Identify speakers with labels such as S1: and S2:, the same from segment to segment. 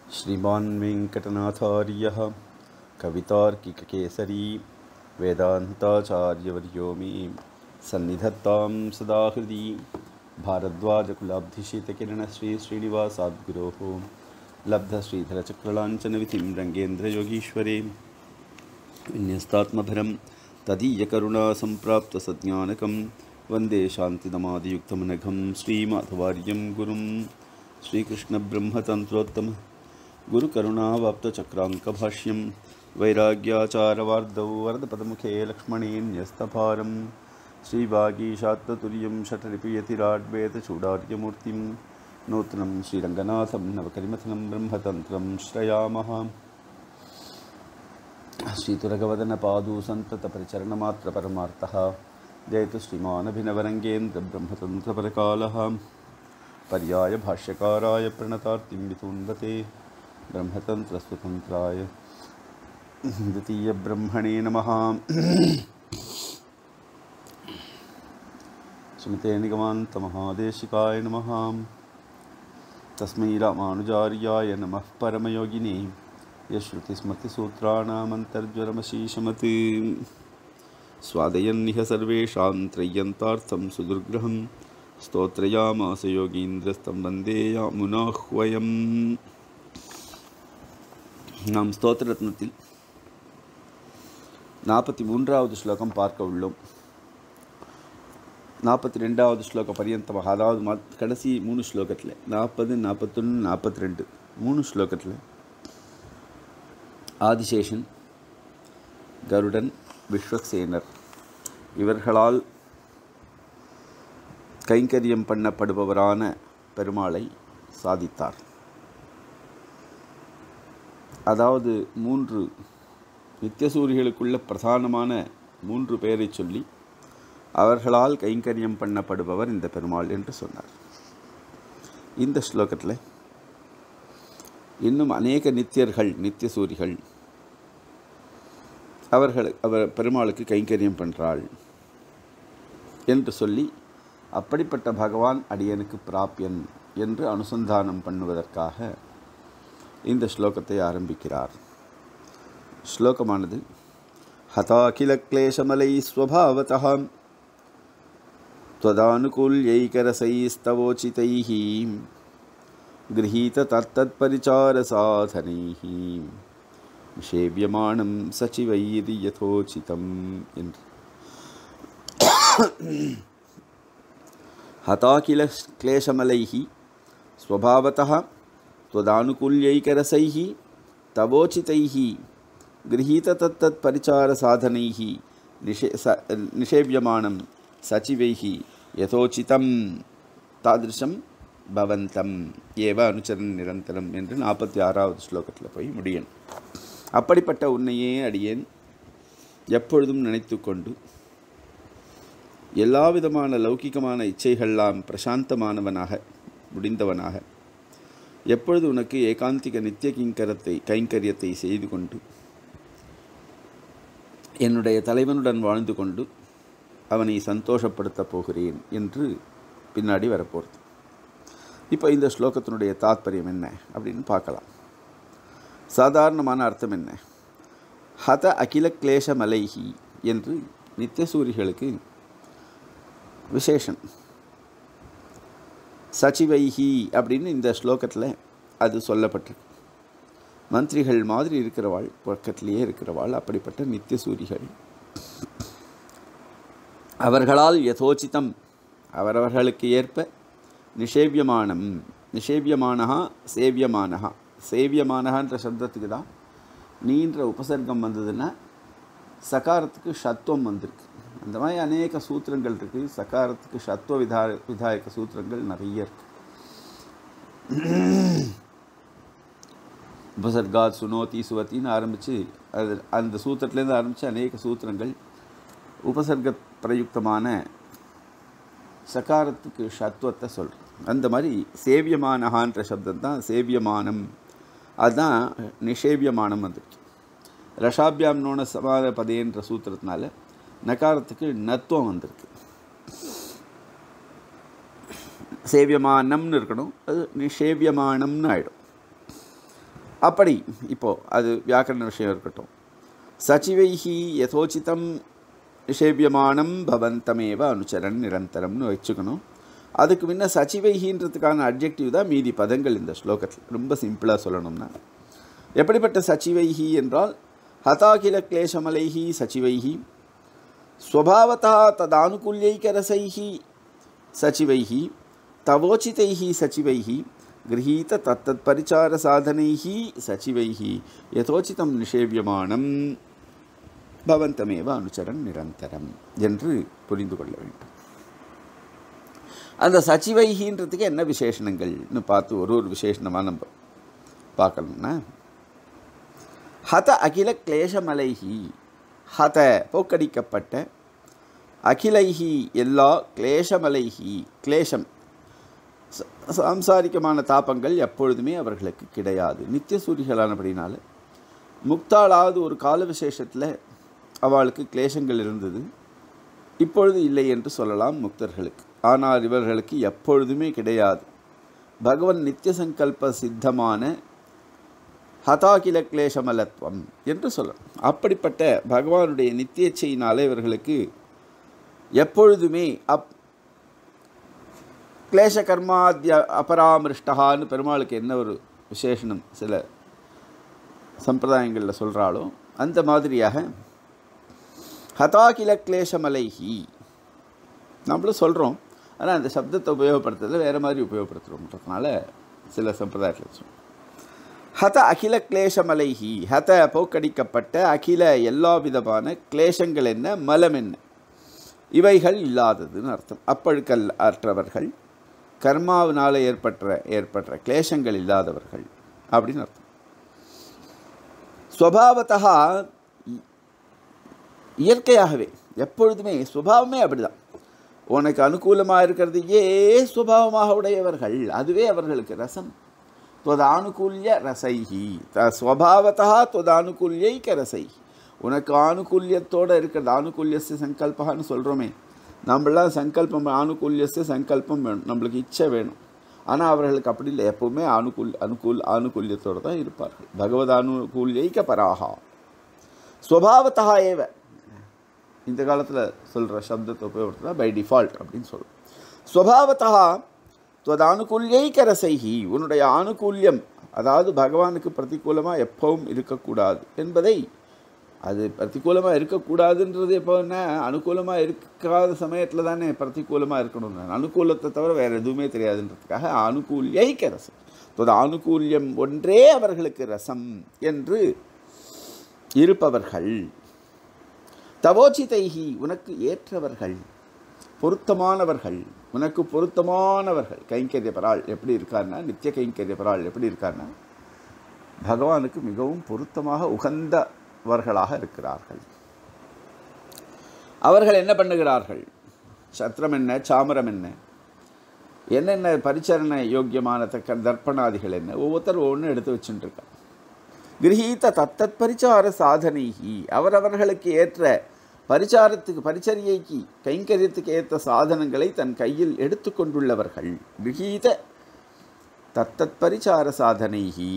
S1: श्रीमान् वेङ्कटनाथार्यः कवितार्किककेसरी वेदान्ताचार्यवर्यो मे सन्निधत्तां सदा हृदि भारद्वाजकुलाब्धिशीतकिरणश्रीश्रीनिवासाद्गुरोः लब्धश्रीधरचक्रलाञ्छनविधिं रङ्गेन्द्रयोगीश्वरे विन्यस्तात्मभरं तदीयकरुणासम्प्राप्तसज्ञानकं वन्दे शान्तिदमादियुक्तमनघं श्रीमाधवार्यं गुरुं श्रीकृष्णब्रह्मतन्त्रोत्तम गुरुकरुणावाप्तचक्राङ्कभाष्यं वैराग्याचारवार्धौ वरदपदमुखे लक्ष्मणेन्यस्तभारं श्रीवागीशात्ततुर्यं षट्रिपियतिराड्वेदचूडार्यमूर्तिं नूतनं श्रीरङ्गनाथं नवकरिमथनं ब्रह्मतन्त्रं श्रयामः श्रीतुरगवदनपादूसन्ततपरिचरणमात्रपरमार्थः जयतु श्रीमानभिनवरङ्गेन्द्रब्रह्मतन्त्रपरकालः पर्यायभाष्यकाराय प्रणतार्तिं वितुन्वते ब्रह्मतन्त्रस्वतन्त्राय द्वितीयब्रह्मणे नमः श्रीमते निगमान्तमहादेशिकाय नमः तस्मै रामानुजार्याय नमः परमयोगिने यश्रुतिस्मृतिसूत्राणामन्तर्ज्वरमशीशमत् स्वादयन्निह सर्वेषां त्रय्यन्तार्थं सुदुर्ग्रहं स्तोत्रयामास योगीन्द्रस्तं वन्दे यामुनाह्वयम् நாம் ஸ்தோத்திர ரத்னத்தில் நாற்பத்தி மூன்றாவது ஸ்லோகம் பார்க்க உள்ளோம் நாற்பத்தி ரெண்டாவது ஸ்லோக பரியந்தமாக அதாவது ம கடைசி மூணு ஸ்லோகத்தில் நாற்பது நாற்பத்தொன்று நாற்பத்தி ரெண்டு மூணு ஸ்லோகத்தில் ஆதிசேஷன் கருடன் விஸ்வக்சேனர் இவர்களால் கைங்கரியம் பண்ணப்படுபவரான பெருமாளை சாதித்தார் அதாவது மூன்று நித்தியசூரிகளுக்குள்ள பிரதானமான மூன்று பெயரை சொல்லி அவர்களால் கைங்கரியம் பண்ணப்படுபவர் இந்த பெருமாள் என்று சொன்னார் இந்த ஸ்லோகத்தில் இன்னும் அநேக நித்தியர்கள் நித்தியசூரிகள் அவர்கள் அவர் பெருமாளுக்கு கைங்கரியம் பண்ணுறாள் என்று சொல்லி அப்படிப்பட்ட பகவான் அடியனுக்கு பிராப்பியன் என்று அனுசந்தானம் பண்ணுவதற்காக இந்த ஸ்லோகத்தை ஆரம்பிக்கிறார் ஸ்லோகமானது ஹதாகிலக்லேஷமலை ஸ்வபாவதः त्वदानुकूल्यैकरसैस्तवोचितैः गृहीततत्तत्परिचारसाधनैः निषेव्यमाणं सचिवैरि यथोचितम् என்று हताकिल क्लेशमलैः स्वभावतः त्वदानुकूल्यैकरसैः तवोचितैः गृहीततत्तत्परिचारसाधनैः निषे स निषेव्यमाणं सचिवैः யதோச்சிதம் தாதிருஷம் பவந்தம் ஏவ அனுச்சரன் நிரந்தரம் என்று நாற்பத்தி ஆறாவது ஸ்லோகத்தில் போய் முடியன் அப்படிப்பட்ட உன்னையே அடியேன் எப்பொழுதும் நினைத்து கொண்டு எல்லா விதமான லௌகிகமான இச்சைகள்லாம் பிரசாந்தமானவனாக முடிந்தவனாக எப்பொழுது உனக்கு ஏகாந்திக நித்திய கிங்கரத்தை கைங்கரியத்தை செய்து கொண்டு என்னுடைய தலைவனுடன் வாழ்ந்து கொண்டு அவனை சந்தோஷப்படுத்தப் போகிறேன் என்று பின்னாடி வரப்போகிறது இப்போ இந்த ஸ்லோகத்தினுடைய தாத்பரியம் என்ன அப்படின்னு பார்க்கலாம் சாதாரணமான அர்த்தம் என்ன ஹத அகில கிளேஷ மலைஹி என்று நித்தியசூரிகளுக்கு விசேஷன் சச்சிவைஹி அப்படின்னு இந்த ஸ்லோகத்தில் அது சொல்லப்பட்டிருக்கு மந்திரிகள் மாதிரி இருக்கிறவாள் பக்கத்திலேயே இருக்கிறவாள் அப்படிப்பட்ட நித்தியசூரிகள் அவர்களால் யதோச்சிதம் அவரவர்களுக்கு ஏற்ப நிஷேவியமானம் நிஷேவியமானஹா சேவியமானஹா சேவியமானஹான்ற சப்தத்துக்கு தான் நீன்ற உபசர்க்கம் வந்ததுன்னா சகாரத்துக்கு ஷத்துவம் வந்திருக்கு அந்த மாதிரி அநேக சூத்திரங்கள் இருக்குது சகாரத்துக்கு ஷத்துவ விதா விதாயக சூத்திரங்கள் நிறைய இருக்கு உபசர்காத் சுனோதி சுவத்தின்னு ஆரம்பித்து அது அந்த சூத்திரத்துலேருந்து ஆரம்பித்து அநேக சூத்திரங்கள் உபசர்க பிரயுக்தமான சகாரத்துக்கு ஷத்வத்தை சொல்கிறேன் அந்த மாதிரி சேவியமானஹான்ற சப்தம் தான் சேவியமானம் அதுதான் நிஷேவியமானம் வந்துருக்கு ரஷாபியாம் நோன சமாத பதேன்ற சூத்திரத்தினால நகாரத்துக்கு நத்துவம் வந்திருக்கு சேவியமானம்னு இருக்கணும் அது நிஷேவியமானம்னு ஆகிடும் அப்படி இப்போது அது வியாக்கரண விஷயம் இருக்கட்டும் சச்சிவைஹி யதோச்சிதம் நிஷேபியமானம் பவந்தமேவ அனுச்சரன் நிரந்தரம்னு வச்சுக்கணும் அதுக்கு முன்ன சச்சிவைஹின்றதுக்கான அப்ஜெக்டிவ் தான் மீதி பதங்கள் இந்த ஸ்லோகத்தில் ரொம்ப சிம்பிளாக சொல்லணும்னா எப்படிப்பட்ட சச்சிவைஹி என்றால் ஹதாகில கிளேசமலைஹி சச்சிவைஹி ஸ்வபாவதா ததானுகூல்யைக்கரசைஹி சச்சிவைஹி தவோச்சிதைஹி சச்சிவைஹி गृहीत तत्तत् परिचारसाधनैः सचिवैः यथोचितं நிஷேவியமானம் பவந்தமேவ அனுச்சரன் நிரந்தரம் என்று புரிந்து கொள்ள வேண்டும் அந்த சச்சிவைகின்றதுக்கு என்ன விசேஷணங்கள்னு பார்த்து ஒரு ஒரு விசேஷணமாக நம்ம பார்க்கணும்னா ஹத அகில கிளேசமலைஹி ஹத போக்கடிக்கப்பட்ட அகிலைஹி எல்லா கிளேசமலைஹி கிளேசம் ச- சாம்சாரிகமான தாபங்கள் எப்பொழுதுமே அவர்களுக்கு கிடையாது நித்திய சூரிகளானபடினால முக்தாளாவது ஒரு கால விசேஷத்தில் அவளுக்கு கிளேசங்கள் இருந்தது இப்பொழுது இல்லை என்று சொல்லலாம் முக்தர்களுக்கு ஆனால் இவர்களுக்கு எப்பொழுதுமே கிடையாது பகவன் நித்திய சங்கல்ப சித்தமான ஹதாகில கிளேசமலத்வம் என்று சொல்லலாம் அப்படிப்பட்ட பகவானுடைய நித்தியச்சையினாலே இவர்களுக்கு எப்பொழுதுமே அப் கிளேச கர்மாத்திய அபராமிருஷ்டகான்னு பெருமாளுக்கு என்ன ஒரு விசேஷனம் சில சம்பிரதாயங்களில் சொல்கிறாளோ அந்த மாதிரியாக ஹதாகில கிளேசமலைஹி நம்மளும் சொல்கிறோம் ஆனால் அந்த சப்தத்தை உபயோகப்படுத்துறதுல வேறு மாதிரி உபயோகப்படுத்துகிறோம்ன்றதுனால சில சம்பிரதாயத்தில் சொல்றோம் ஹத அகில கிளேசமலைஹி ஹத போக்கடிக்கப்பட்ட அகில எல்லா விதமான கிளேசங்கள் என்ன மலம் என்ன இவைகள் இல்லாததுன்னு அர்த்தம் அப்பழுக்கல் அற்றவர்கள் கர்மாவினால் ஏற்பட்ட ஏற்பட்ட கிளேசங்கள் இல்லாதவர்கள் அப்படின்னு அர்த்தம் ஸ்வபாவத்தா இயற்கையாகவே எப்பொழுதுமே சுபாவமே அப்படிதான் உனக்கு அனுகூலமாக இருக்கிறது ஏ சுபாவமாக உடையவர்கள் அதுவே அவர்களுக்கு ரசம் தொதானுகூல்ய ரசைஹி த ஸ்வபாவத்தா தொதானுகூல்யைக்க ரசைஹி உனக்கு ஆணுகூல்யத்தோடு இருக்கிறது ஆணுகூல்யஸ்ய சங்கல்பகான்னு சொல்கிறோமே நம்மளாம் சங்கல்பம் ஆணுகூல்யஸ்ய சங்கல்பம் வேணும் நம்மளுக்கு இச்சை வேணும் ஆனால் அவர்களுக்கு அப்படி இல்லை எப்பவுமே அனுகூல் அனுகூல் ஆணுகூல்யத்தோடு தான் இருப்பார்கள் பகவத் அனுகூல்யைக்க பராகா ஸ்வபாவத்தா ஏவ இந்த காலத்தில் சொல்கிற சப்தத்தை உபயோகப்படுத்தினா பை டிஃபால்ட் அப்படின்னு சொல்கிறோம் ஸ்வபாவத்தா துவதானுகூல்யைக்க ரசைகி உன்னுடைய ஆணுகூல்யம் அதாவது பகவானுக்கு பிரதிகூலமாக எப்பவும் இருக்கக்கூடாது என்பதை அது பிரதிகூலமாக இருக்கக்கூடாதுன்றது எப்போ என்ன அனுகூலமாக இருக்காத சமயத்தில் தானே பிரதிகூலமாக இருக்கணும் அனுகூலத்தை தவிர வேறு எதுவுமே தெரியாதுன்றதுக்காக அனுகூல்யைக்க ரசம் தொத ஆணுகூல்யம் ஒன்றே அவர்களுக்கு ரசம் என்று இருப்பவர்கள் தவோச்சிதைகி உனக்கு ஏற்றவர்கள் பொருத்தமானவர்கள் உனக்கு பொருத்தமானவர்கள் கைங்கரிய பராள் எப்படி இருக்காருன்னா நித்திய கைங்கரிய பராள் எப்படி இருக்காருன்னா பகவானுக்கு மிகவும் பொருத்தமாக உகந்தவர்களாக இருக்கிறார்கள் அவர்கள் என்ன பண்ணுகிறார்கள் சத்திரம் என்ன சாமரம் என்ன என்னென்ன பரிச்சரண யோக்கியமான தக்க தர்ப்பணாதிகள் என்ன ஒவ்வொருத்தர் ஒவ்வொன்று எடுத்து வச்சுட்டுருக்காங்க கிரகீத தத்தத் பரிச்சார சாதனைகி அவரவர்களுக்கு ஏற்ற பரிச்சாரத்துக்கு பரிச்சரியைக்கு கைங்கரியத்துக்கு ஏற்ற சாதனங்களை தன் கையில் எடுத்துக்கொண்டுள்ளவர்கள் கிரகீத தத்தத் பரிச்சார சாதனைகி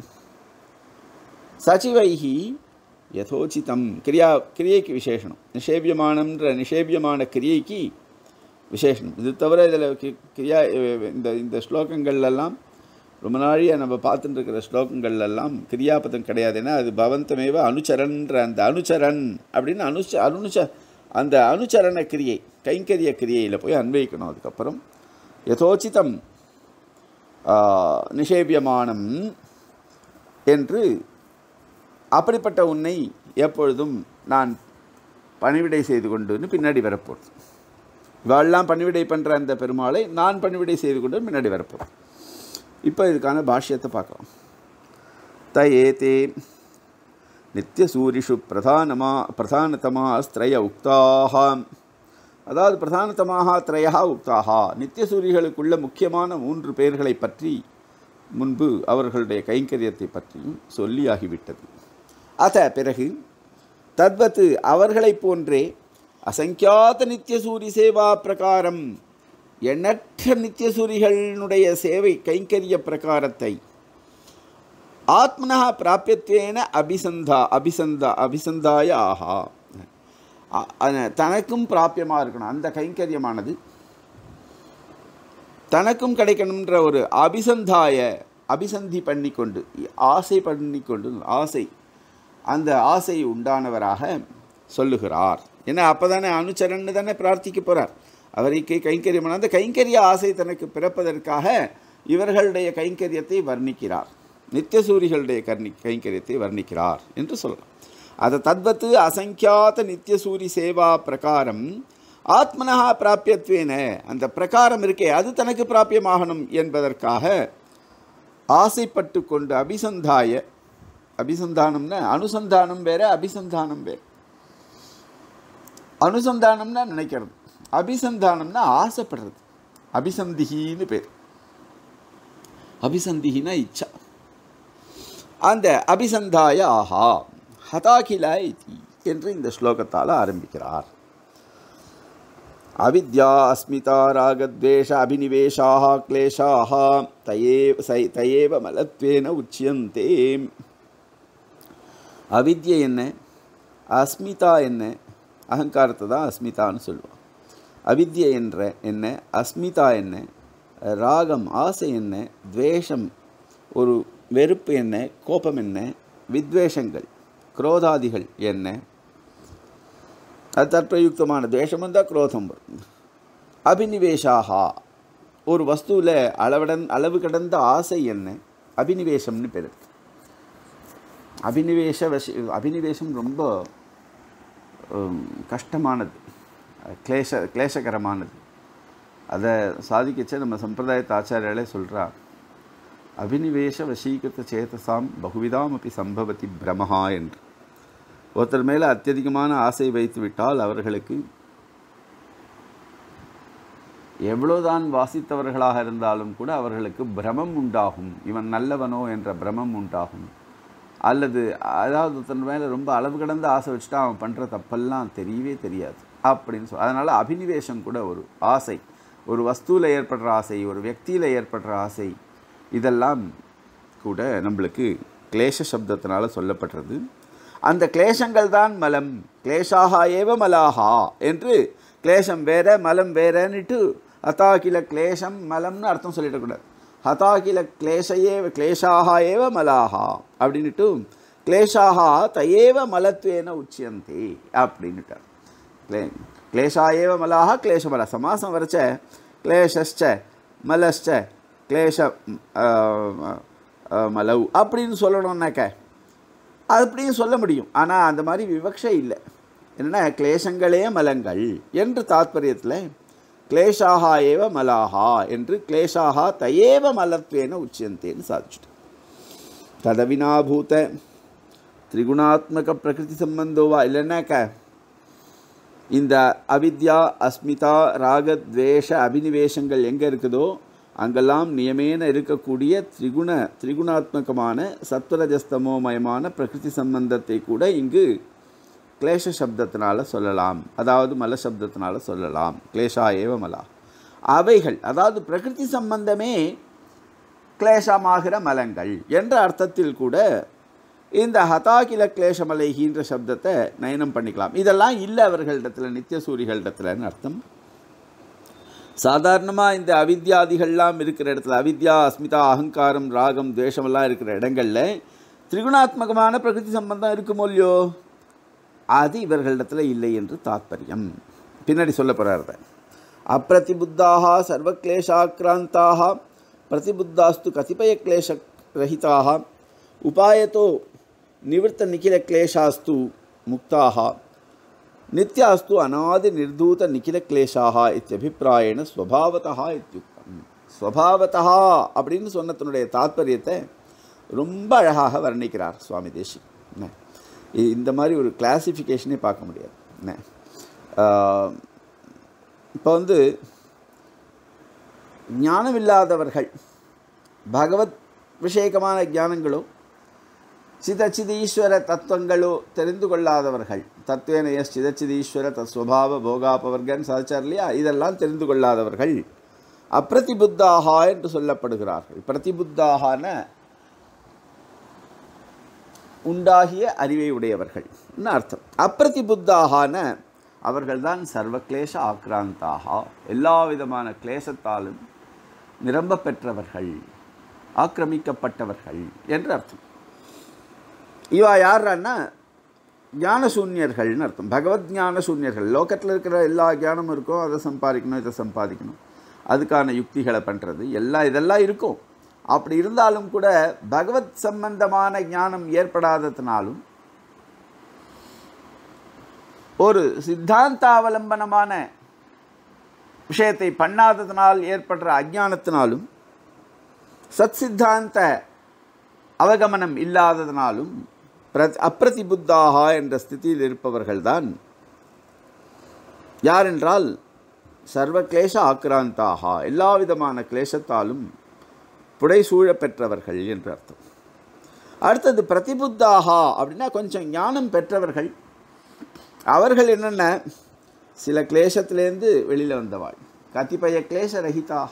S1: சச்சிவைகி யதோச்சிதம் கிரியா கிரியைக்கு விசேஷனம் நிஷேபியமானன்ற நிஷேபியமான கிரியைக்கு விசேஷனம் இது தவிர இதில் கிரியா இந்த இந்த ஸ்லோகங்கள்லாம் ரொம்ப நாழியாக நம்ம பார்த்துட்டு இருக்கிற ஸ்லோகங்கள்லாம் கிரியாபதம் கிடையாது ஏன்னா அது பவந்தமேவ அனுச்சரன்ற அந்த அனுச்சரன் அப்படின்னு அனுச்ச அனுச்ச அந்த அனுச்சரண கிரியை கைங்கரிய கிரியையில் போய் அன்வயிக்கணும் அதுக்கப்புறம் யதோச்சிதம் நிஷேபியமானம் என்று அப்படிப்பட்ட உன்னை எப்பொழுதும் நான் பணிவிடை செய்து கொண்டுன்னு பின்னாடி வரப்போகுது இவாள்லாம் பணிவிடை பண்ணுற அந்த பெருமாளை நான் பணிவிடை செய்து கொண்டு பின்னாடி வரப்போகிறேன் இப்போ இதுக்கான பாஷ்யத்தை பார்க்கலாம் த ஏதே நித்தியசூரிஷு பிரதானமா பிரதானதமாஸ்திரய உக்தாக அதாவது பிரதானதமாக திரையா உக்தாக நித்தியசூரிகளுக்குள்ள முக்கியமான மூன்று பேர்களை பற்றி முன்பு அவர்களுடைய கைங்கரியத்தை பற்றியும் சொல்லியாகிவிட்டது அத பிறகு தத்வத்து அவர்களைப் போன்றே அசங்கியாத நித்தியசூரி சேவா பிரகாரம் எண்ணற்ற நித்தியசூரிகளினுடைய சேவை கைங்கரிய பிரகாரத்தை ஆத்மனா பிராபியத்வேன அபிசந்தா அபிசந்தா அபிசந்தாய ஆஹா அ- அ- தனக்கும் பிராபியமாக இருக்கணும் அந்த கைங்கரியமானது தனக்கும் கிடைக்கணுன்ற ஒரு அபிசந்தாய அபிசந்தி பண்ணிக்கொண்டு ஆசை பண்ணிக்கொண்டு ஆசை அந்த ஆசை உண்டானவராக சொல்லுகிறார் ஏன்னா அப்போ தானே அனுச்சரன்னு தானே பிரார்த்திக்க போகிறார் அவருக்கு கைங்கரியம் அந்த கைங்கரிய ஆசை தனக்கு பிறப்பதற்காக இவர்களுடைய கைங்கரியத்தை வர்ணிக்கிறார் நித்தியசூரிகளுடைய கர்ணி கைங்கரியத்தை வர்ணிக்கிறார் என்று சொல்லலாம் அது தத்வத்து அசங்கியாத நித்தியசூரி சேவா பிரகாரம் ஆத்மனா பிராபியத்வேன அந்த பிரகாரம் இருக்கே அது தனக்கு பிராபியமாகணும் என்பதற்காக ஆசைப்பட்டு கொண்டு அபிசந்தாய அபிசந்தானம்னா அனுசந்தானம் வேற அபிசந்தானம் வேற அனுசந்தானம்னா நினைக்கிறது அபிசந்தானம்னா ஆசைப்படுறது அபிசந்திகின்னு பேர் அபிசந்திகினா இச்சா அந்த அபிசந்தாய ஆஹா ஹதாகில இதி என்று இந்த ஸ்லோகத்தால் ஆரம்பிக்கிறார் அவித்யா அஸ்மிதா ராகத்வேஷ அபினிவேஷாக கிளேஷாக தயேவ சை தயேவ மலத்வேன உச்சியந்தே அவித்யை என்ன அஸ்மிதா என்ன அகங்காரத்தை தான் அஸ்மிதான்னு சொல்லுவோம் அவித்யை என்ற என்ன அஸ்மிதா என்ன ராகம் ஆசை என்ன துவேஷம் ஒரு வெறுப்பு என்ன கோபம் என்ன வித்வேஷங்கள் குரோதாதிகள் என்ன அது தற்பிரயுக்தமான துவேஷம் வந்தால் குரோதம் வரும் அபினிவேஷாகா ஒரு வஸ்துவில் அளவுடன் அளவு கடந்த ஆசை என்ன அபினிவேஷம்னு பேர் இருக்கு அபினிவேஷ வசி அபினிவேஷம் ரொம்ப உம், கஷ்டமானது கிளேச கிளேசகரமானது அதை சாதிக்கச்சே நம்ம சம்பிரதாயத்த ஆச்சாரியாலே சொல்கிறா அபினிவேஷ வசீகிருத்த சேதசாம் பகுவிதாம் அப்படி சம்பவதி பிரமஹா என்று ஒருத்தர் மேலே அत्यதிகமான ஆசை வைத்து விட்டால் அவர்களுக்கு எவ்வளோதான் வாசித்தவர்களாக இருந்தாலும் கூட அவர்களுக்கு பிரமம் உண்டாகும் இவன் நல்லவனோ என்ற பிரமம் உண்டாகும் அல்லது அதாவது ஒருத்தன் மேலே ரொம்ப அளவு கடந்த ஆசை வச்சுட்டா அவன் பண்ணுற தப்பெல்லாம் தெரியவே தெரியாது அப்படின்னு சொல் அதனால் அபினிவேஷம் கூட ஒரு ஆசை ஒரு வஸ்துவில் ஏற்படுற ஆசை ஒரு வியக்தியில் ஏற்படுற ஆசை இதெல்லாம் கூட நம்மளுக்கு கிளேச சப்தத்தினால சொல்லப்படுறது அந்த கிளேசங்கள் தான் மலம் கிளேஷாகா ஏவ மலாகா என்று கிளேசம் வேற மலம் வேறன்னுட்டு அத்தாகில கிளேசம் மலம்னு அர்த்தம் சொல்லிடக்கூடாது ஹதாகில கிளேசையே கிளேஷாகா ஏவ மலாகா அப்படின்னுட்டு கிளேஷாகா தயேவ மலத்வேன உச்சியந்தே அப்படின்னுட்டார் கிளே கிளேஷா ஏவ மலாக கிளேஷமல சமாசம் வரைச்ச கிளேஷ்ச மலஷ்ச கிளேஷ ஆ, ஆ, மலவ் அப்படின்னு சொல்லணும்னாக்க அப்படியும் சொல்ல முடியும் ஆனால் அந்த மாதிரி விவக்ஷை இல்லை என்னென்னா கிளேசங்களே மலங்கள் என்று தாத்பரியத்தில் கிளேஷாகா ஏவ மலாகா என்று கிளேஷாகா தயேவ மலத்வேன உச்சியந்தேன்னு சாதிச்சுட்டு ததவினாபூத திரிகுணாத்மக பிரகிருதி சம்பந்தோவா இல்லைன்னாக்க இந்த அவித்யா அஸ்மிதா ராக துவேஷ அபினிவேஷங்கள் எங்கே இருக்குதோ அங்கெல்லாம் நியமேன இருக்கக்கூடிய திரிகுண திரிகுணாத்மகமான சத்வரஜஸ்தமோமயமான பிரகிருதி சம்பந்தத்தை கூட இங்கு கிளேஷ சப்தத்தினால சொல்லலாம் அதாவது மல சப்தத்தினால சொல்லலாம் கிளேஷா ஏவ மலா அவைகள் அதாவது பிரகிருதி சம்பந்தமே கிளேசமாகிற மலங்கள் என்ற அர்த்தத்தில் கூட இந்த ஹதாகில கிளேசமலைகின்ற சப்தத்தை நயனம் பண்ணிக்கலாம் இதெல்லாம் இல்லை அவர்களிடத்தில் நித்தியசூரிகளிடத்துலன்னு அர்த்தம் சாதாரணமாக இந்த அவித்யாதிகள்லாம் இருக்கிற இடத்துல அவித்யா அஸ்மிதா அகங்காரம் ராகம் துவேஷமெல்லாம் இருக்கிற இடங்களில் திரிகுணாத்மகமான பிரகிருதி சம்பந்தம் இருக்குமோ இல்லையோ அது இவர்களிடத்தில் இல்லை என்று தாத்பரியம் பின்னாடி சொல்ல போகிறார் அப்பிரதிபுத்தாக சர்வக்லேஷாக்கிராந்தாக பிரதிபுத்தாஸ்து கதிபய கிளேஷ ரஹிதாக உபாயத்தோ நிவர்த்த நிகில கிளேஷாஸ்து முக்தாக நித்யாஸ்து அநாதி நிர்தூத நிகில கிளேஷாக இத்தியபிப்பிராயண ஸ்வபாவதா இத்தியுக்தம் ஸ்வபாவதா அப்படின்னு சொன்னதனுடைய தாத்பரியத்தை ரொம்ப அழகாக வர்ணிக்கிறார் சுவாமி தேசி என்ன இ- இந்த மாதிரி ஒரு கிளாசிஃபிகேஷனே பார்க்க முடியாது என்ன இப்போ வந்து ஞானமில்லாதவர்கள் பகவத் விஷயகமான ஞானங்களோ சிதச்சிதீஸ்வர தத்துவங்களோ தெரிந்து கொள்ளாதவர்கள் தத்துவேன எஸ் சிதச்சிதீஸ்வர தஸ்வபாவ போகாபவர்கன் சாதிச்சார் இல்லையா இதெல்லாம் தெரிந்து கொள்ளாதவர்கள் அப்பிரதிபுத்தாகா என்று சொல்லப்படுகிறார்கள் பிரதிபுத்தாகன உண்டாகிய அறிவை உடையவர்கள் அர்த்தம் அப்பிரதிபுத்தாகான அவர்கள்தான் சர்வ கிளேச ஆக்ராந்தாக எல்லா விதமான கிளேசத்தாலும் நிரம்ப பெற்றவர்கள் ஆக்கிரமிக்கப்பட்டவர்கள் என்று அர்த்தம் இவா யார்னா ஞானசூன்யர்கள்னு அர்த்தம் பகவத் ஞான சூன்யர்கள் லோகத்தில் இருக்கிற எல்லா ஞானமும் இருக்கும் அதை சம்பாதிக்கணும் இதை சம்பாதிக்கணும் அதுக்கான யுக்திகளை பண்ணுறது எல்லாம் இதெல்லாம் இருக்கும் அப்படி இருந்தாலும் கூட பகவத் சம்பந்தமான ஞானம் ஏற்படாததுனாலும் ஒரு சித்தாந்தாவலம்பனமான விஷயத்தை பண்ணாததினால் ஏற்படுற அஜானத்தினாலும் சத் சித்தாந்த அவகமனம் இல்லாததினாலும் பிர அப்பிரதிபுத்தாக என்ற ஸ்திதியில் இருப்பவர்கள்தான் யார் என்றால் சர்வ கிளேச ஆக்ராந்தாக எல்லா விதமான கிளேசத்தாலும் புடைசூழ பெற்றவர்கள் என்று அர்த்தம் அடுத்தது பிரதிபுத்தாக அப்படின்னா கொஞ்சம் ஞானம் பெற்றவர்கள் அவர்கள் என்னென்ன சில கிளேசத்திலேருந்து வெளியில் வந்தவாள் கத்திப்பய கிளேச ரஹிதாக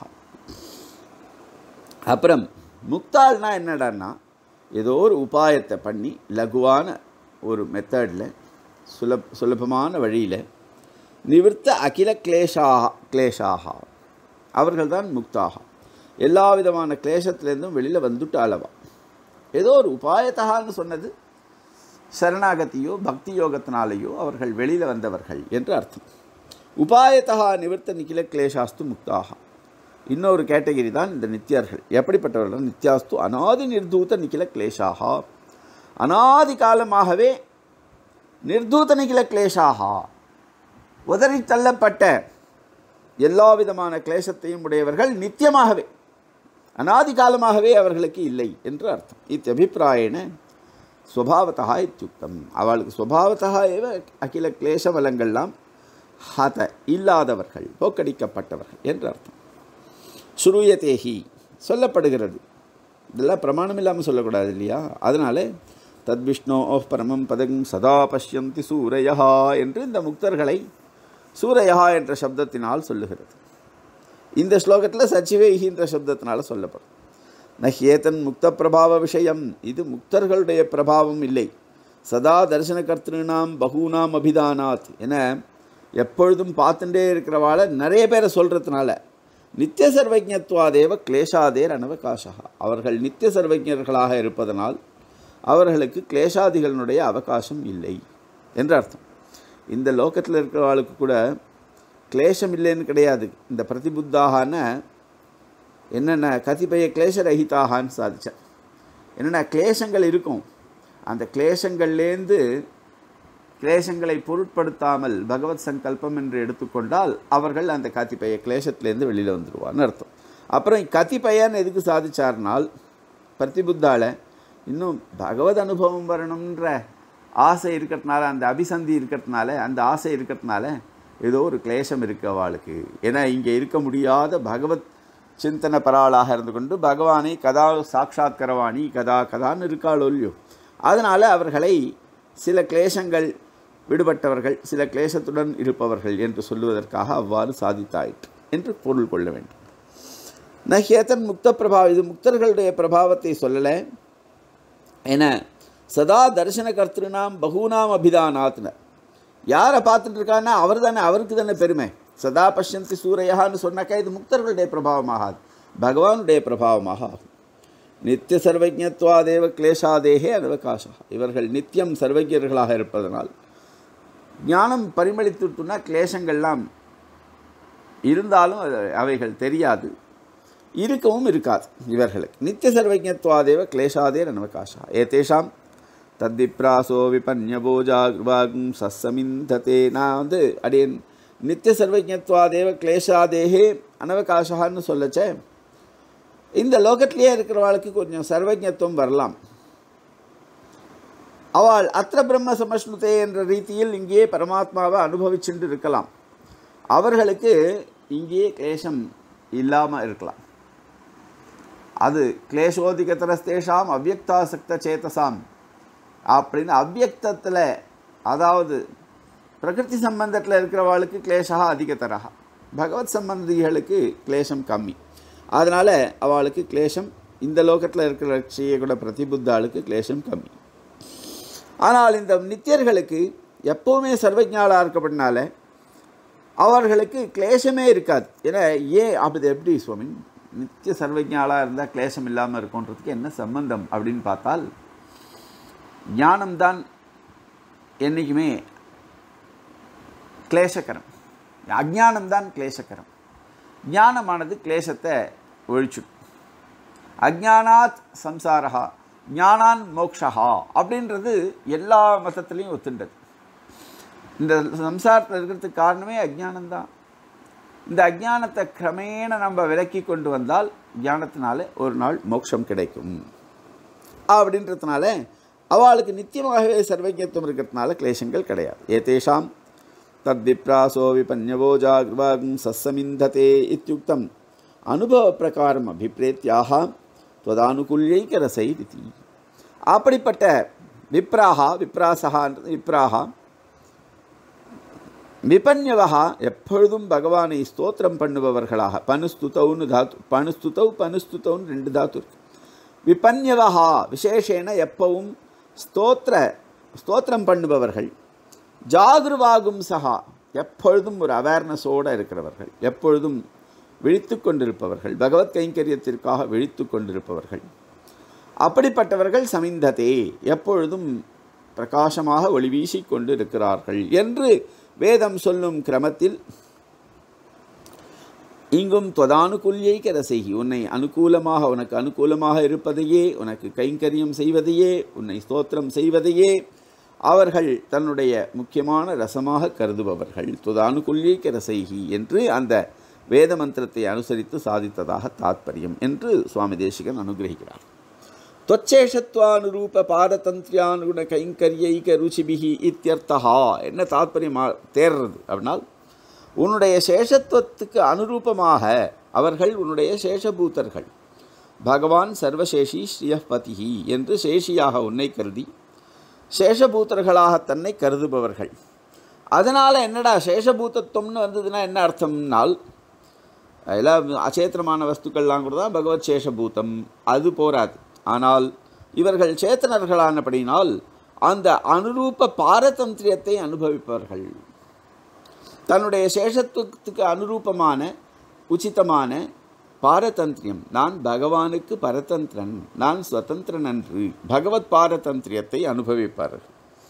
S1: அப்புறம் முக்தாள்னா என்னடான்னா ஏதோ ஒரு உபாயத்தை பண்ணி லகுவான ஒரு மெத்தடில் சுலப் சுலபமான வழியில் நிவிர்த்த அகில கிளேஷாக கிளேஷாக அவர்கள்தான் முக்தாக எல்லா விதமான கிளேசத்துலேருந்தும் வெளியில் வந்துட்டாளவா ஏதோ ஒரு உபாயத்தகான்னு சொன்னது சரணாகத்தியோ பக்தி யோகத்தினாலேயோ அவர்கள் வெளியில் வந்தவர்கள் என்று அர்த்தம் உபாயத்தகா நிவர்த்த நிகில கிளேஷாஸ்து முக்தாக இன்னொரு கேட்டகிரி தான் இந்த நித்தியர்கள் எப்படிப்பட்டவர்கள் நித்யாஸ்து அனாதி நிர்தூத நிகில கிளேஷாக அனாதி காலமாகவே நிர்தூத நிகில கிளேஷாக உதறி தள்ளப்பட்ட எல்லா விதமான கிளேசத்தையும் உடையவர்கள் நித்தியமாகவே அனாதி காலமாகவே அவர்களுக்கு இல்லை என்று அர்த்தம் இத்தபிப்பிராயண ஸ்வபாவத்தா இத்தியுக்தம் அவளுக்கு ஸ்வபாவத்தா ஏவ அகில கிளேசவலங்கள்லாம் ஹத இல்லாதவர்கள் போக்கடிக்கப்பட்டவர்கள் என்று அர்த்தம் சுருயதேஹி சொல்லப்படுகிறது இதெல்லாம் பிரமாணம் இல்லாமல் சொல்லக்கூடாது இல்லையா அதனால தத்விஷ்ணோ ஓஹ் பரமம் பதம் சதா பஷ்யந்தி சூரையா என்று இந்த முக்தர்களை சூரையா என்ற சப்தத்தினால் சொல்லுகிறது இந்த ஸ்லோகத்தில் சச்சிவேஹி என்ற சப்தத்தினால் சொல்லப்படும் நஹ்யேதன் முக்த பிரபாவ விஷயம் இது முக்தர்களுடைய பிரபாவம் இல்லை சதா தரிசன கர்த்திருநாம் பகூனாம் அபிதானாத் என எப்பொழுதும் பார்த்துட்டே இருக்கிறவாளை நிறைய பேரை சொல்கிறதுனால நித்திய சர்வஜத்வாதேவ கிளேஷாதேர் அனவகாசா அவர்கள் நித்திய சர்வஜர்களாக இருப்பதனால் அவர்களுக்கு கிளேஷாதிகளினுடைய அவகாசம் இல்லை என்று அர்த்தம் இந்த லோகத்தில் இருக்கிறவாளுக்கு கூட கிளேஷம் இல்லைன்னு கிடையாது இந்த பிரதிபுத்தாகான என்னென்ன கதிபய கிளேச ரஹிதாகான்னு சாதிச்சார் என்னென்ன கிளேசங்கள் இருக்கும் அந்த கிளேசங்கள்லேருந்து கிளேசங்களை பொருட்படுத்தாமல் பகவத் சங்கல்பம் என்று எடுத்துக்கொண்டால் அவர்கள் அந்த கத்திப்பய கிளேசத்திலேருந்து வெளியில் வந்துடுவான்னு அர்த்தம் அப்புறம் கத்திப்பயன் எதுக்கு சாதிச்சார்னால் பிரதிபுத்தால இன்னும் பகவத் அனுபவம் வரணுன்ற ஆசை இருக்கிறதுனால அந்த அபிசந்தி இருக்கிறதுனால அந்த ஆசை இருக்கிறதுனால ஏதோ ஒரு கிளேசம் இருக்கு அவளுக்கு ஏன்னா இங்கே இருக்க முடியாத பகவத் சிந்தன பராளாக இருந்து கொண்டு பகவானை கதா சாட்சாத்கரவாணி கதா கதான்னு இருக்காளோ இல்லையோ அதனால் அவர்களை சில கிளேசங்கள் விடுபட்டவர்கள் சில கிளேசத்துடன் இருப்பவர்கள் என்று சொல்லுவதற்காக அவ்வாறு சாதித்தாயிற்று என்று பொருள் கொள்ள வேண்டும் நஹேதன் முக்த பிரபாவம் இது முக்தர்களுடைய பிரபாவத்தை சொல்லலை என சதா தரிசன கர்த்திருநாம் பகூனாம் அபிதானாத்னர் யாரை பார்த்துட்டு இருக்கான்னா அவர் தானே அவருக்கு தானே பெருமை சதா பஷ்யந்தி சூரையான்னு சொன்னாக்கா இது முக்தர்களுடைய பிரபாவமாகாது பகவானுடைய பிரபாவமாக ஆகும் நித்திய சர்வஜத்வாதேவ கிளேஷாதேகே அனவகாசா இவர்கள் நித்தியம் சர்வஜர்களாக இருப்பதனால் ஞானம் பரிமளித்துட்டுனா கிளேசங்கள்லாம் இருந்தாலும் அது அவைகள் தெரியாது இருக்கவும் இருக்காது இவர்களுக்கு நித்திய சர்வஜத்வாதேவ கிளேஷாதே அனவகாசா ஏதேஷாம் தத்திப்ராசோ விபன்யபோஜாகிருவாகும் சஸ்ஸமிந்ததே நான் வந்து அடியன் நித்திய சர்வஜத்வாதேவ கிளேஷாதேகே அனவகாசான்னு சொல்லச்சே இந்த லோகத்திலேயே இருக்கிறவாளுக்கு கொஞ்சம் சர்வஜத்துவம் வரலாம் அவள் அத்திர பிரம்ம சமஷ்ணுதே என்ற ரீதியில் இங்கேயே பரமாத்மாவை அனுபவிச்சுட்டு இருக்கலாம் அவர்களுக்கு இங்கேயே கிளேசம் இல்லாமல் இருக்கலாம் அது கிளேஷோதிகதரஸ்தேஷாம் அவ்வக்தாசக்த சேத்தசாம் அப்படின்னு அவ்வக்தத்தில் அதாவது பிரகிருதி சம்பந்தத்தில் இருக்கிறவாளுக்கு கிளேஷா அதிகத்தரகா பகவத் சம்பந்திகளுக்கு கிளேசம் கம்மி அதனால் அவளுக்கு கிளேசம் இந்த லோகத்தில் இருக்கிற செய்யக்கூட பிரதிபுத்தாளுக்கு கிளேசம் கம்மி ஆனால் இந்த நித்தியர்களுக்கு எப்போவுமே சர்வஜாலாக இருக்கப்பட்டனால அவர்களுக்கு கிளேசமே இருக்காது ஏன்னா ஏன் அப்படி எப்படி சுவாமி நித்திய சர்வஜாலாக இருந்தால் கிளேசம் இல்லாமல் இருக்கும்ன்றதுக்கு என்ன சம்பந்தம் அப்படின்னு பார்த்தால் ஞானம்தான் என்றைக்குமே கிளேசக்கரம் அஜானம்தான் கிளேசக்கரம் ஞானமானது கிளேசத்தை ஒழிச்சுடும் அஜானாத் சம்சாரா ஞானான் மோக்ஷா அப்படின்றது எல்லா மதத்துலேயும் ஒத்துண்டது இந்த சம்சாரத்தில் இருக்கிறதுக்கு காரணமே அஜானம்தான் இந்த அஜானத்தை கிரமேண நம்ம விலக்கி கொண்டு வந்தால் ஞானத்தினால ஒரு நாள் மோட்சம் கிடைக்கும் அப்படின்றதுனால அவளுக்கு நித்தியமாகவே சர்வஜத்துவம் இருக்கிறதுனால கிளேசங்கள் கிடையாது ஏதேஷாம் தத்விப்ராசோ விபன்யவோ ஜாகிரவாகும் சஸ்ஸமிந்ததே இத்தியுக்தம் அனுபவ பிரகாரம் அபிப்பிரேத்தியாக துவதானுகூல்யைக்க ரசை திதி அப்படிப்பட்ட விப்ராகா விப்ராசகா விப்ராகா விபன்யவகா எப்பொழுதும் பகவானை ஸ்தோத்திரம் பண்ணுபவர்களாக பனுஸ்துதவுன்னு தாத்து பனுஸ்துதவ் பனுஸ்துதவுன்னு ரெண்டு தாத்து இருக்கு விபன்யவகா விசேஷேன எப்பவும் ஸ்தோத்திர ஸ்தோத்திரம் பண்ணுபவர்கள் ஜாகிருவாகும் சகா எப்பொழுதும் ஒரு அவேர்னஸோடு இருக்கிறவர்கள் எப்பொழுதும் விழித்து கொண்டிருப்பவர்கள் பகவத் கைங்கரியத்திற்காக விழித்து கொண்டிருப்பவர்கள் அப்படிப்பட்டவர்கள் சமிந்ததே எப்பொழுதும் பிரகாசமாக ஒளி வீசிக் கொண்டு இருக்கிறார்கள் என்று வேதம் சொல்லும் கிரமத்தில் இங்கும் தொதானுகூல்யைக்க ரசைகி உன்னை அனுகூலமாக உனக்கு அனுகூலமாக இருப்பதையே உனக்கு கைங்கரியம் செய்வதையே உன்னை ஸ்தோத்திரம் செய்வதையே அவர்கள் தன்னுடைய முக்கியமான ரசமாக கருதுபவர்கள் துதானுகூல்யைக்க ரசைகி என்று அந்த வேத மந்திரத்தை அனுசரித்து சாதித்ததாக தாத்பரியம் என்று சுவாமி தேசிகன் அனுகிரகிக்கிறார் தொச்சேஷத்வானுரூப பாரதந்திரியானுகுண கைங்கரியைக ருச்சிபிகி இத்தியர்த்தகா என்ன தாத்பரியமா தேர்றது அப்படின்னால் உன்னுடைய சேஷத்துவத்துக்கு அனுரூபமாக அவர்கள் உன்னுடைய சேஷபூத்தர்கள் பகவான் சர்வசேஷி ஸ்ரீயபதிஹி என்று சேஷியாக உன்னை கருதி சேஷபூத்தர்களாக தன்னை கருதுபவர்கள் அதனால் என்னடா சேஷபூத்தத்துவம்னு வந்ததுன்னா என்ன அர்த்தம்னால் எல்லாம் அச்சேத்திரமான வஸ்துக்கள்லாம் கூட தான் பகவத் சேஷபூதம் அது போராது ஆனால் இவர்கள் சேத்தனர்களானபடினால் அந்த அனுரூப பாரதந்திரியத்தை அனுபவிப்பவர்கள் தன்னுடைய சேஷத்துவத்துக்கு அனுரூபமான உச்சிதமான பாரதந்திரியம் நான் பகவானுக்கு பரதந்திரன் நான் சுதந்திரன் அன்று பகவத் பாரதந்திரியத்தை அனுபவிப்பார்கள்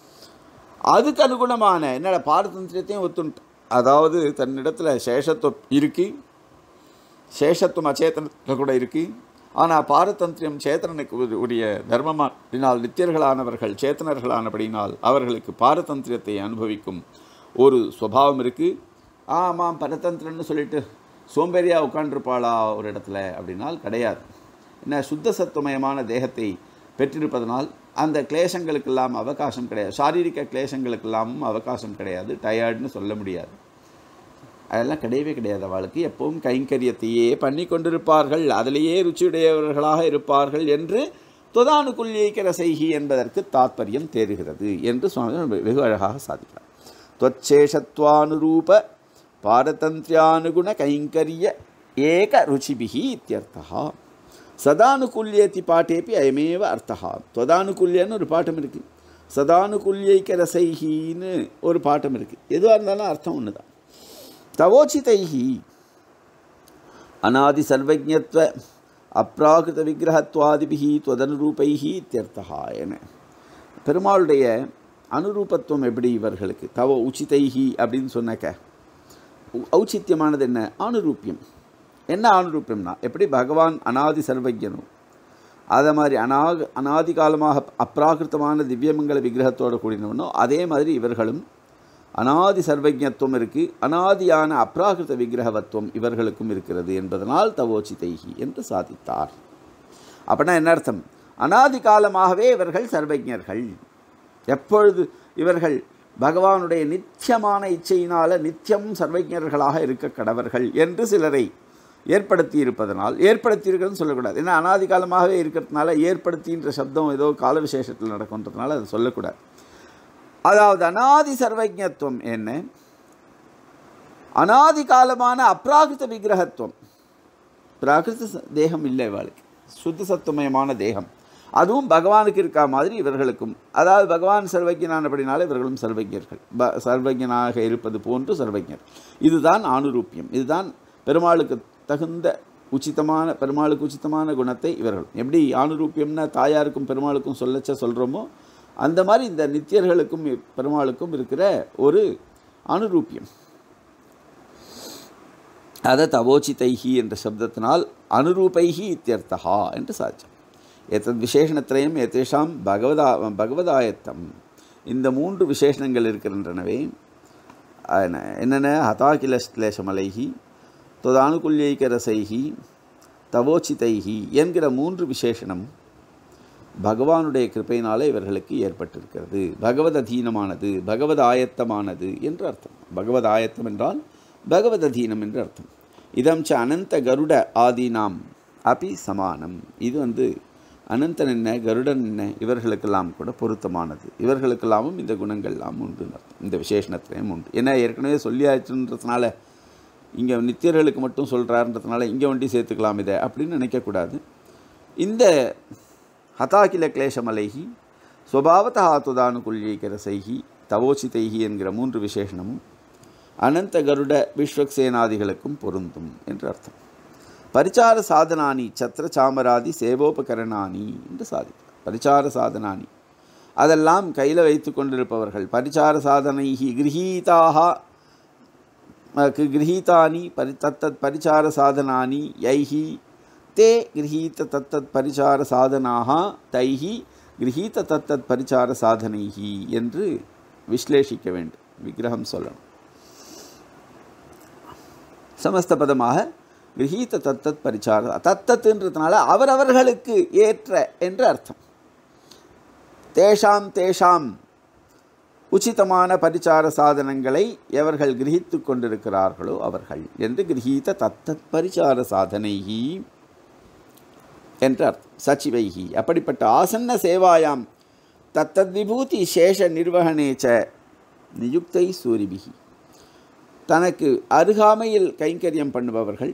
S1: அதுக்கு அனுகுணமான என்னடா பாரதந்திரியத்தையும் ஒத்துண்டு அதாவது தன்னிடத்தில் சேஷத்துவம் இருக்கு சேஷத்துவம் அச்சேதனத்தில் கூட இருக்கு ஆனால் பாரதந்திரியம் சேத்தனனுக்கு உரிய- உரிய தர்மமானால் நித்தியர்களானவர்கள் சேத்தனர்களானபடினால் அவர்களுக்கு பாரதந்திரியத்தை அனுபவிக்கும் ஒரு சுபாவம் இருக்குது ஆமாம் பரதந்திரன்னு சொல்லிட்டு சோம்பேறியாக உட்காண்டிருப்பாளா ஒரு இடத்துல அப்படின்னால் கிடையாது என்ன சுத்த சத்துவமயமான தேகத்தை பெற்றிருப்பதனால் அந்த கிளேசங்களுக்கெல்லாம் அவகாசம் கிடையாது சாரீரிக கிளேசங்களுக்கெல்லாமும் அவகாசம் கிடையாது டயர்டுன்னு சொல்ல முடியாது அதெல்லாம் கிடையவே கிடையாது அவளுக்கு எப்பவும் கைங்கரியத்தையே பண்ணி கொண்டிருப்பார்கள் அதிலேயே ருச்சியுடையவர்களாக இருப்பார்கள் என்று தொதானுக்குள்ளியைக்கிற செய்கி என்பதற்கு தாத்பரியம் தேறுகிறது என்று சுவாமி வெகு அழகாக சாதிக்கிறார் त्वच्छेषत्वानुरूप पारतन्त्र्यानुगुण கைங்கரிய ஏக ருச்சிபிகி இத்தியர்த்தா சதானுகுல்யேதி பாட்டேபி அயமேவ அர்த்தா தொதானுகுல்யன்னு ஒரு பாட்டம் இருக்குது சதானுகுல்யைக்க ரசைஹின்னு ஒரு பாட்டம் இருக்குது எதுவாக இருந்தாலும் அர்த்தம் ஒன்று தான் தவோச்சிதைஹி அநாதி சர்வஜத்வ அப்ராகிருத விக்கிரகத்வாதிபிகி துவதனுரூபைஹி இத்தியர்த்தா என பெருமாளுடைய அனுரூபத்துவம் எப்படி இவர்களுக்கு தவ உச்சிதைஹி அப்படின்னு சொன்னாக்க உ- ஔச்சித்யமானது என்ன அனுரூபியம் என்ன அனுரூபியம்னா எப்படி பகவான் அனாதி சர்வஜனும் அதை மாதிரி அனாக அனாதி காலமாக அப்ராகிருத்தமான திவ்யமங்கல விக்கிரகத்தோடு கூடினவனோ அதே மாதிரி இவர்களும் அனாதி சர்வஜத்துவம் இருக்குது அனாதியான அப்ராகிருத விக்கிரகவத்துவம் இவர்களுக்கும் இருக்கிறது என்பதனால் தவோச்சிதைஹி என்று சாதித்தார் அப்படின்னா என்ன அர்த்தம் அனாதி காலமாகவே இவர்கள் சர்வஜர்கள் எப்பொழுது இவர்கள் பகவானுடைய நித்தியமான இச்சையினால நித்தியம் சர்வஜர்களாக இருக்க கடவர்கள் என்று சிலரை ஏற்படுத்தி இருப்பதனால் ஏற்படுத்தி இருக்கிறதுன்னு சொல்லக்கூடாது ஏன்னா அனாதி காலமாகவே இருக்கிறதுனால ஏற்படுத்தின்ற சப்தம் ஏதோ கால விசேஷத்தில் நடக்குன்றதுனால அதை சொல்லக்கூடாது அதாவது அனாதி சர்வஜத்துவம் என்ன அனாதி காலமான அப்ராகிருத விக்கிரகத்துவம் பிராகிருத ச- தேகம் இல்லை இவாளுக்கு சுத்த சத்துவமயமான தேகம் அதுவும் பகவானுக்கு இருக்கா மாதிரி இவர்களுக்கும் அதாவது பகவான் சர்வஜனானபடினால இவர்களும் சர்வஜர்கள் ப சர்வஜனாக இருப்பது போன்று சர்வஜர் இதுதான் ஆணுரூப்பியம் இதுதான் பெருமாளுக்கு தகுந்த உச்சிதமான பெருமாளுக்கு உச்சிதமான குணத்தை இவர்கள் எப்படி ஆணுரூப்பியம்னா தாயாருக்கும் பெருமாளுக்கும் சொல்லச்ச சொல்கிறோமோ அந்த மாதிரி இந்த நித்தியர்களுக்கும் பெருமாளுக்கும் இருக்கிற ஒரு அனுரூப்பியம் அதை தவோச்சிதைஹி என்ற சப்தத்தினால் அனுரூபைஹி இத்தியர்த்தா என்று சாட்சம் எத்தத் விசேஷணத்திரையும் எத்தேஷாம் பகவதா பகவதாயத்தம் இந்த மூன்று விசேஷணங்கள் இருக்கின்றனவே என்ன- என்னென்ன ஹதாகில கிளேசமலைஹி தொதானுகுல்யைக ரசைஹி தவோச்சிதைஹி என்கிற மூன்று விசேஷணம் பகவானுடைய கிருபையினாலே இவர்களுக்கு ஏற்பட்டிருக்கிறது பகவத் அதீனமானது பகவத் ஆயத்தமானது என்று அர்த்தம் பகவத் ஆயத்தம் என்றால் பகவத் அதீனம் என்று அர்த்தம் இதம் ச அனந்த கருட ஆதீனாம் அபி சமானம் இது வந்து அனந்தன் என்ன கருடன் என்ன இவர்களுக்கெல்லாம் கூட பொருத்தமானது இவர்களுக்கெல்லாமும் இந்த குணங்கள்லாம் உண்டு அர்த்தம் இந்த விசேஷணத்திலையும் உண்டு ஏன்னா ஏற்கனவே சொல்லியாச்சுன்றதுனால இங்கே நித்தியர்களுக்கு மட்டும் சொல்கிறாருன்றதுனால இங்கே வண்டி சேர்த்துக்கலாம் இதை அப்படின்னு நினைக்கக்கூடாது இந்த ஹதாகில கிளேசமலைஹி ஸ்வபாவத துதானுகுல்யைகரசைஹி தவோச்சிதைஹி என்கிற மூன்று விசேஷணமும் அனந்த கருட விஸ்வக்சேனாதிகளுக்கும் பொருந்தும் என்று அர்த்தம் பரிச்சார சாதனானி சத்திர சாமராதி சேவோபகரணானி என்று சாதிக்கிறார் பரிச்சார சாதனானி அதெல்லாம் கையில் வைத்து கொண்டிருப்பவர்கள் பரிச்சார சாதனைஹி கிரகீதாக गृहीतानि परि तत्तत् परिचारसाधनानि यैः ते गृहीत तत्तत् परिचारसाधनाः தைஹ गृहीत तत्तत् परिचारसाधனைः என்று விஸ்லேஷிக்க வேண்டும் விக்கிரகம் சொல்லணும் சமஸ்த பதமாக கிரகீத தத்தத் பரிச்சார தத்தத்துன்றதுனால அவரவர்களுக்கு ஏற்ற என்று அர்த்தம் தேஷாம் தேஷாம் உச்சிதமான பரிச்சார சாதனங்களை எவர்கள் கிரகித்து கொண்டிருக்கிறார்களோ அவர்கள் என்று கிரகீத தத்தத் பரிச்சார சாதனைகி என்ற அர்த்தம் சச்சிவைகி அப்படிப்பட்ட ஆசன்ன சேவாயாம் தத்தத் விபூதி சேஷ நிர்வகணேச்ச நியுக்தை சூரிபிகி தனக்கு அருகாமையில் கைங்கரியம் பண்ணுபவர்கள்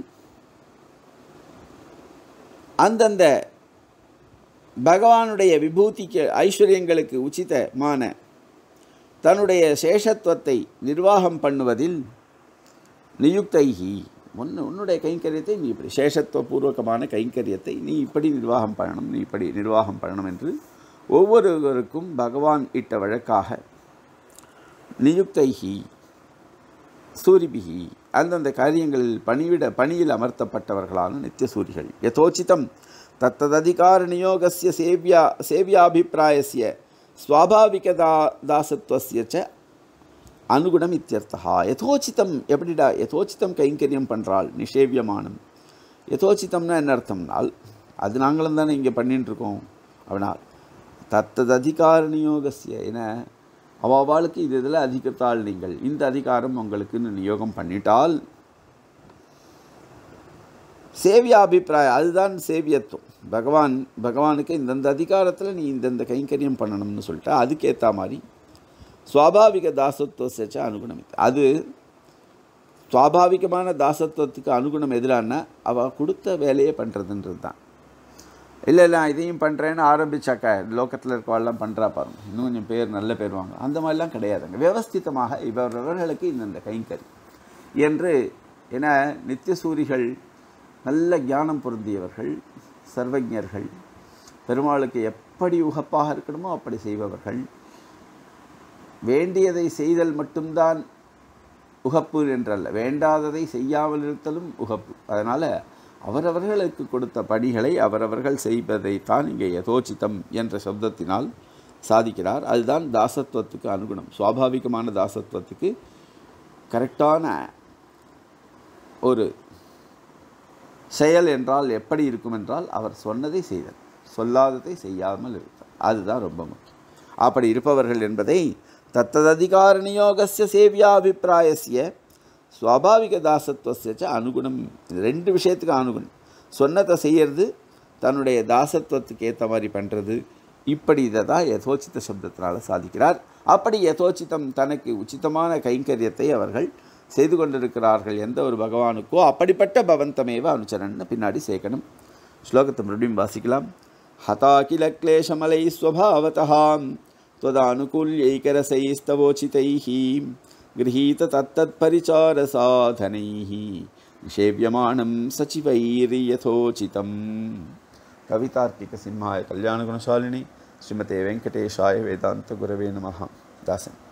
S1: அந்தந்த பகவானுடைய விபூதிக்கு ஐஸ்வர்யங்களுக்கு உச்சிதமான தன்னுடைய சேஷத்துவத்தை நிர்வாகம் பண்ணுவதில் நியுக்தைகி உன்னு உன்னுடைய கைங்கரியத்தை நீ இப்படி சேஷத்துவ பூர்வகமான கைங்கரியத்தை நீ இப்படி நிர்வாகம் பண்ணணும் நீ இப்படி நிர்வாகம் பண்ணணும் என்று ஒவ்வொருவருக்கும் பகவான் இட்ட வழக்காக நியுக்தைகி சூரிபிகி அந்தந்த காரியங்களில் பணிவிட பணியில் அமர்த்தப்பட்டவர்களான நித்தியசூரிகள் யதோச்சிதம் தத்தததிகார நியோகஸ்ய சேவியா சேவியாபிப்பிராயஸ்ய ஸ்வாபாவிகதா தாசத்துவஸ்ய ச அனுகுணம் இத்தியர்த்தா யதோச்சிதம் எப்படிடா யதோச்சிதம் கைங்கரியம் பண்ணுறாள் நிஷேவியமானம் யதோச்சிதம்னா என்ன அர்த்தம்னால் அது நாங்களும் தானே இங்கே பண்ணிட்டு இருக்கோம் அப்படினால் தத்தது அதிகார நியோகசிய என அவாவாளுக்கு இது இதில் அதிகத்தால் நீங்கள் இந்த அதிகாரம் உங்களுக்குன்னு நியோகம் பண்ணிட்டால் சேவியாபிப்பிராயம் அதுதான் சேவியத்துவம் பகவான் பகவானுக்கு இந்தந்த அதிகாரத்தில் நீ இந்தந்த கைங்கரியம் பண்ணணும்னு சொல்லிட்டா அதுக்கேற்ற மாதிரி சுவாபாவிக தாசத்துவ சேச்ச அனுகுணம் இது. அது சுவாபாவிகமான தாசத்துவத்துக்கு அனுகுணம் எதிரானா அவள் கொடுத்த வேலையை பண்ணுறதுன்றது தான் இல்லை இல்லை நான் இதையும் பண்ணுறேன்னு ஆரம்பிச்சாக்கா லோக்கத்தில் இருக்கவாள்லாம் பண்ணுறா பாருங்க இன்னும் கொஞ்சம் பேர் நல்ல பேர் வாங்க அந்த மாதிரிலாம் கிடையாதுங்க வியவஸ்திதமாக இவரவர்களுக்கு இந்தந்த கைங்கரி என்று என நித்தியசூரிகள் நல்ல ஞானம் பொருந்தியவர்கள் சர்வஜர்கள் பெருமாளுக்கு எப்படி உகப்பாக இருக்கணுமோ அப்படி செய்பவர்கள் வேண்டியதை செய்தல் மட்டும்தான் உகப்பு என்றல்ல வேண்டாததை செய்யாமல் இருத்தலும் உகப்பு அதனால் அவரவர்களுக்கு கொடுத்த பணிகளை அவரவர்கள் செய்வதைத்தான் இங்கே யதோச்சிதம் என்ற சப்தத்தினால் சாதிக்கிறார் அதுதான் தாசத்துவத்துக்கு அனுகுணம் சுவாபாவிகமான தாசத்துவத்துக்கு கரெக்டான ஒரு செயல் என்றால் எப்படி இருக்கும் என்றால் அவர் சொன்னதை செய்தல் சொல்லாததை செய்யாமல் இருத்தார் அதுதான் ரொம்ப முக்கியம் அப்படி இருப்பவர்கள் என்பதை தத்தததிகார நியோகசிய சேவியாபிப்பிராயசிய சுவாபாவிக தாசத்துவசிய ச அனுகுணம் இது ரெண்டு விஷயத்துக்கு அனுகுணம் சொன்னதை செய்யறது தன்னுடைய தாசத்துவத்துக்கு ஏற்ற மாதிரி பண்ணுறது இப்படி இதை தான் யதோச்சித சப்தத்தினால் சாதிக்கிறார் அப்படி யதோச்சிதம் தனக்கு உச்சிதமான கைங்கரியத்தை அவர்கள் செய்து கொண்டிருக்கிறார்கள் எந்த ஒரு பகவானுக்கோ அப்படிப்பட்ட பவந்தமேவ அனுச்சரன்னு பின்னாடி சேர்க்கணும் ஸ்லோகத்தை மறுபடியும் வாசிக்கலாம் हता किल क्लेशमलैः स्वभावतः त्वदानुकूल्यैकरसैस्तवोचितैः गृहीत तत्तत्परिचारसाधनैः निषेव्यमाणं सचिवैर्यथोचितम् कवितार्किकसिंहाय कल्याणगुणशालिनी श्रीमते वेङ्कटेशाय वेदान्तगुरवे नमः दासन्